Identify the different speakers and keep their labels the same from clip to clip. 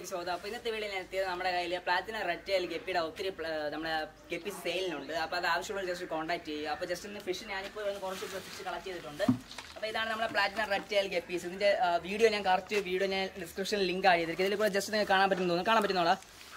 Speaker 1: സ്വാഗതം അപ്പോൾ ഇന്നത്തെ വീഡിയോയിൽ ഞാൻ എത്തിയത് നമ്മുടെ കയ്യിൽ പ്ലാറ്റിന റെഡ് ടൈൽ ഗപ്പിയുടെ ഒത്തിരി പ്ല- നമ്മുടെ ഗപ്പി സെയിലിനുണ്ട് അപ്പോൾ അത് ആവശ്യമുള്ള ജസ്റ്റ് കോൺടാക്ട് ചെയ്യുക അപ്പോൾ ജസ്റ്റ് ഒന്ന് ഫിഷ് ഞാനിപ്പോൾ ഒന്ന് കുറച്ച് ഫിഷ് കളക്ട് ചെയ്തിട്ടുണ്ട് അപ്പോൾ ഇതാണ് നമ്മുടെ പ്ലാറ്റിന റെഡ് ടൈൽ ഗപ്പീസ് ഇതിൻ്റെ വീഡിയോ ഞാൻ കറക്റ്റ് വീഡിയോ ഞാൻ ഡിസ്ക്രിപ്ഷനിൽ ലിങ്ക് ആഡ് ചെയ്തിരിക്കും ഇതിൽ കൂടെ ജസ്റ്റ് നിങ്ങൾക്ക് കാണാൻ പറ്റുന്നു തോന്നുന്നു കാണാൻ പറ്റുന്നോളാ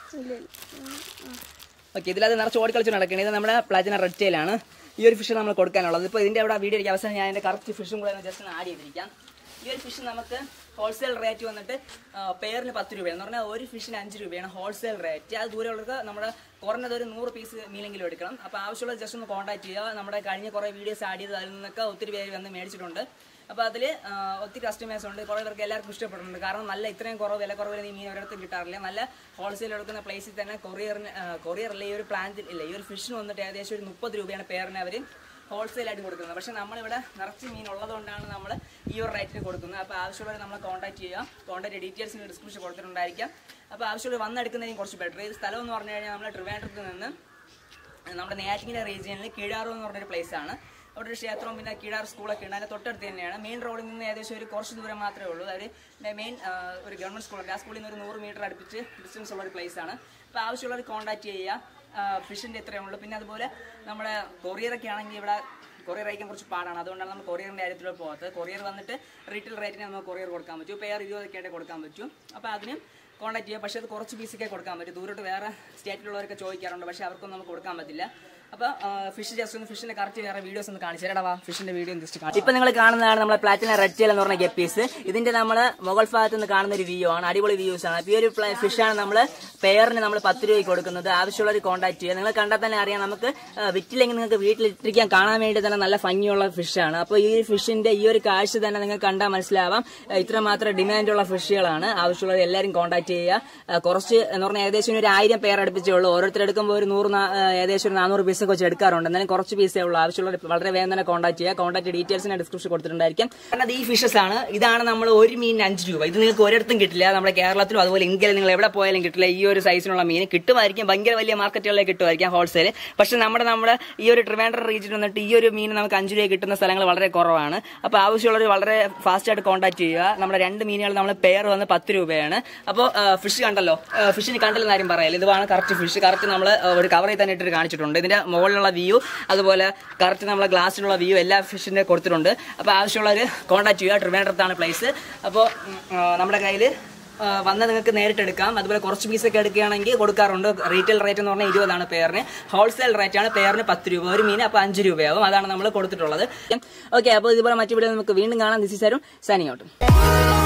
Speaker 1: ഓക്കെ ഇതിലത് നിറച്ച് ഓടിക്കളിച്ച് നടക്കുന്നത് ഇത് നമ്മുടെ പ്ലാറ്റിന റെഡ് ടൈലാണ് ഈ ഒരു ഫിഷ് നമ്മൾ കൊടുക്കാനുള്ളത് ഇപ്പോൾ ഇതിൻ്റെ അവിടെ വീഡിയോ അവസാനം ഞാൻ അതിൻ്റെ കറക്റ്റ് ഫിഷും കൂടെ ജസ്റ്റ് ഒന്ന് ആഡ് ചെയ്തിരിക്കാം ഈ ഒരു ഫിഷ് നമുക്ക് ഹോൾസെയിൽ റേറ്റ് വന്നിട്ട് ആ, പെയറിന് പത്ത് രൂപയാണ് എന്ന് പറഞ്ഞാൽ ഒരു ഫിഷിന് അഞ്ച് രൂപയാണ് ഹോൾസെയിൽ റേറ്റ് അത് ദൂരെയുള്ളവർക്ക് നമ്മുടെ കുറഞ്ഞത് ഒരു നൂറ് പീസ് മീനെങ്കിലും എടുക്കണം അപ്പോൾ ആവശ്യമുള്ള ജസ്റ്റ് ഒന്ന് കോൺടാക്ട് ചെയ്യുക നമ്മുടെ കഴിഞ്ഞ കുറേ വീഡിയോസ് ആഡ് ചെയ്ത് അതിൽ നിന്നൊക്കെ ഒത്തിരി പേര് വന്ന് മേടിച്ചിട്ടുണ്ട് അപ്പോൾ അതിൽ ഒത്തിരി കസ്റ്റമേഴ്സ് ഉണ്ട് കുറേ പേർക്ക് എല്ലാവർക്കും ഇഷ്ടപ്പെട്ടിട്ടുണ്ട് കാരണം നല്ല ഇത്രയും കുറവ് വില കുറവിൽ ഈ മീൻ ഒരിടത്തും കിട്ടാറില്ല നല്ല ഹോൾസെയിൽ എടുക്കുന്ന പ്ലേസിൽ തന്നെ കൊറിയറിന് കൊറിയറിൽ ഈ ഒരു പ്ലാന്റിൽ ഇല്ല ഈ ഒരു ഫിഷിന് വന്നിട്ട് ഏകദേശം ഒരു മുപ്പത് രൂപയാണ് പെയറിന് അവർ ഹോൾസെയിൽ ആയിട്ട് കൊടുക്കുന്നത് പക്ഷേ നമ്മളിവിടെ നിറച്ച് മീൻ ഉള്ളതുകൊണ്ടാണ് നമ്മൾ ഈ ഒരു റേറ്റിന് കൊടുക്കുന്നത് അപ്പോൾ ആവശ്യമുള്ളവർ നമ്മളെ കോൺടാക്ട് ചെയ്യുക കോൺടാക്ട് ഡീറ്റെയിൽസിന് ഡിസ്ക്രിപ്ഷൻ കൊടുത്തിട്ടുണ്ടായിരിക്കാം അപ്പോൾ ആവശ്യമുള്ള വന്നെടുക്കുന്നതിന് കുറച്ച് ബെറ്റർ ഇത് സ്ഥലം എന്ന് പറഞ്ഞു കഴിഞ്ഞാൽ നമ്മൾ ട്രിവാൻഡ്രത്ത് നിന്ന് നമ്മുടെ നെയ്യാറ്റിങ്ങിൻ്റെ റീജിയനിൽ കീഴാറു എന്ന് പറഞ്ഞൊരു place ആണ് അവിടെ ഒരു ക്ഷേത്രവും പിന്നെ കീഴാർ സ്കൂളൊക്കെ ഉണ്ട് അതിൻ്റെ തൊട്ടടുത്ത് തന്നെയാണ് മെയിൻ റോഡിൽ നിന്ന് ഏകദേശം ഒരു കുറച്ച് ദൂരം മാത്രമേ ഉള്ളൂ അവർ മെയിൻ ഒരു ഗവൺമെൻറ് സ്കൂളുണ്ട് ആ സ്കൂളിൽ നിന്ന് ഒരു നൂറ് മീറ്റർ അടുപ്പിച്ച് ഡിസ്റ്റൻസ് ഉള്ള ഒരു place ആണ് അപ്പോൾ ആവശ്യമുള്ളവർ കോൺടാക്ട് ചെയ്യുക ഫിഷിൻ്റെ ഇത്രയേ ഉള്ളൂ പിന്നെ അതുപോലെ നമ്മുടെ കൊറിയറൊക്കെ ആണെങ്കിൽ ഇവിടെ കൊറിയർ അയക്കാൻ കുറച്ച് പാടാണ് അതുകൊണ്ടാണ് നമ്മൾ കൊറിയറിൻ്റെ കാര്യത്തിലോട്ട് പോകാത്തത് കൊറിയർ വന്നിട്ട് റീറ്റെയിൽ റേറ്റിന് നമുക്ക് കൊറിയർ കൊടുക്കാൻ പറ്റും പെയർ ഇരുപതൊക്കെ ആയിട്ട് കൊടുക്കാൻ പറ്റും അപ്പോൾ അതിനും കോൺടാക്ട് ചെയ്യാം പക്ഷേ അത് കുറച്ച് പീസൊക്കെ കൊടുക്കാൻ പറ്റും ദൂരോട്ട് വേറെ സ്റ്റേറ്റിലുള്ളവരൊക്കെ ചോദിക്കാറുണ്ട് പക്ഷേ അവർക്കൊന്നും നമുക്ക് കൊടുക്കാൻ പറ്റില്ല അപ്പോൾ ഫിഷ് ജസ്റ്റ് ഒന്ന് ഫിഷിന്റെ കറക്റ്റ് വേറെ വീഡിയോസ് ഒന്ന് കാണിച്ചു തരാടാ ഫിഷിന്റെ വീഡിയോ ജസ്റ്റ് കാണിച്ചു ഇപ്പൊ നിങ്ങൾ കാണുന്നതാണ് നമ്മുടെ പ്ലാറ്റിന റെഡ് ടേൽ എന്ന് പറഞ്ഞ ഗപ്പീസ് ഇതിന്റെ നമ്മൾ മുകൾ ഭാഗത്ത് നിന്ന് കാണുന്ന ഒരു വ്യൂ ആണ് അടിപൊളി വ്യൂസ് ആണ് അപ്പോൾ ഈ ഒരു ഫിഷാണ് നമ്മൾ പെയറിന് നമ്മൾ പത്ത് രൂപയ്ക്ക് കൊടുക്കുന്നത് ആവശ്യമുള്ളവർ കോൺടാക്ട് ചെയ്യുക നിങ്ങൾ കണ്ടാൽ തന്നെ അറിയാം നമുക്ക് ആ, വിറ്റില്ലെങ്കിൽ നിങ്ങൾക്ക് വീട്ടിലിട്ടിരിക്കാൻ കാണാൻ വേണ്ടി തന്നെ നല്ല ഭംഗിയുള്ള ഫിഷാണ് അപ്പോൾ ഈ ഒരു ഫിഷിന്റെ ഈ ഒരു കാഴ്ച തന്നെ നിങ്ങൾക്ക് കണ്ടാൽ മനസ്സിലാവാം ആ, ഇത്രമാത്രം ഡിമാൻഡുള്ള ഫിഷുകളാണ് ആവശ്യമുള്ളവർ എല്ലാവരും കോൺടാക്ട് ചെയ്യുക ആ, കുറച്ച് എന്ന് പറഞ്ഞാൽ ഏകദേശം ഒരു ആയിരം പേർ അടുപ്പിച്ചേ ഉള്ളൂ ഓരോരുത്തർ എടുക്കുമ്പോൾ ഒരു നൂറ് നാ- ആ, ഏകദേശം ഒരു നാനൂറ് പീസൊക്കെ വെച്ച് എടുക്കാറുണ്ട് എന്നാലും കുറച്ച് പീസേ ഉള്ളൂ ആവശ്യമുള്ളവർ വളരെ വേഗം തന്നെ കോൺടാക്ട് ചെയ്യുക കോൺടാക്ട് ഡീറ്റെയിൽസ് ഞാൻ ഡിസ്ക്രിപ്ഷൻ കൊടുത്തിട്ടുണ്ടായിരിക്കും കാരണം അത് ഈ ഫിഷസ് ആണ് ഇതാണ് നമ്മൾ ഒരു മീനിന് അഞ്ച് രൂപ ഇത് നിങ്ങൾക്ക് ഒരിടത്തും കിട്ടില്ല നമ്മുടെ കേരളത്തിലും അതുപോലെ ഇന്ത്യയിലും നിങ്ങൾ എവിടെ പോയാലും കിട്ടില്ല ഈ ഒരു സൈസിനുള്ള മീൻ കിട്ടുമായിരിക്കും ഭയങ്കര വലിയ മാർക്കറ്റുകളിലേക്ക് കിട്ടുമായിരിക്കും ഹോൾസെയിൽ പക്ഷെ നമ്മുടെ നമ്മുടെ ഈ ഒരു ട്രിവാൻഡ്രം റീജിയൻ വന്നിട്ട് ഈ ഒരു മീൻ നമുക്ക് അഞ്ച് രൂപ കിട്ടുന്ന സ്ഥലങ്ങൾ വളരെ കുറവാണ് അപ്പോൾ ആവശ്യമുള്ളവർ വളരെ ഫാസ്റ്റ് ആയിട്ട് കോൺടാക്ട് ചെയ്യുക നമ്മുടെ രണ്ട് മീനുകൾ നമ്മൾ പെയർ വന്ന് പത്ത് രൂപയാണ് അപ്പോൾ ഫിഷ് കണ്ടല്ലോ ഫിഷിന് കണ്ടില്ലെന്ന് ആരും പറയല്ല ഇതാണ് കറക്റ്റ് ഫിഷ് കറക്റ്റ് നമ്മൾ ഒരു കവറിൽ തന്നെ ഇട്ടിട്ട് കാണിച്ചിട്ടുണ്ട് ഇതിന്റെ മുകളിലുള്ള വ്യൂ അതുപോലെ കറക്റ്റ് നമ്മളെ ഗ്ലാസ്സിലുള്ള വ്യൂ എല്ലാ ഫിഷിന്റെ കൊടുത്തിട്ടുണ്ട് അപ്പോൾ ആവശ്യമുള്ളവർ കോൺടാക്ട് ചെയ്യുക ട്രിവാൻഡ്രത്താണ് പ്ലേസ് അപ്പോൾ നമ്മുടെ കയ്യിൽ വന്ന് നിങ്ങൾക്ക് നേരിട്ട് എടുക്കാം അതുപോലെ കുറച്ച് പീസൊക്കെ എടുക്കുകയാണെങ്കിൽ കൊടുക്കാറുണ്ട് റീറ്റെയിൽ റേറ്റ് എന്ന് പറഞ്ഞാൽ ഇരുപതാണ് പെയറിന് ഹോൾസെയിൽ റേറ്റ് ആണ് പെയറിന് പത്ത് രൂപ ഒരു മീൻ അപ്പോൾ അഞ്ച് രൂപയാവും അതാണ് നമ്മൾ കൊടുത്തിട്ടുള്ളത് ഓക്കെ അപ്പോൾ ഇതുപോലെ മറ്റു വീഡിയോ നമുക്ക് വീണ്ടും കാണാം ദിസ് ഈസ് ആരും സൈനിങ് ഔട്ട്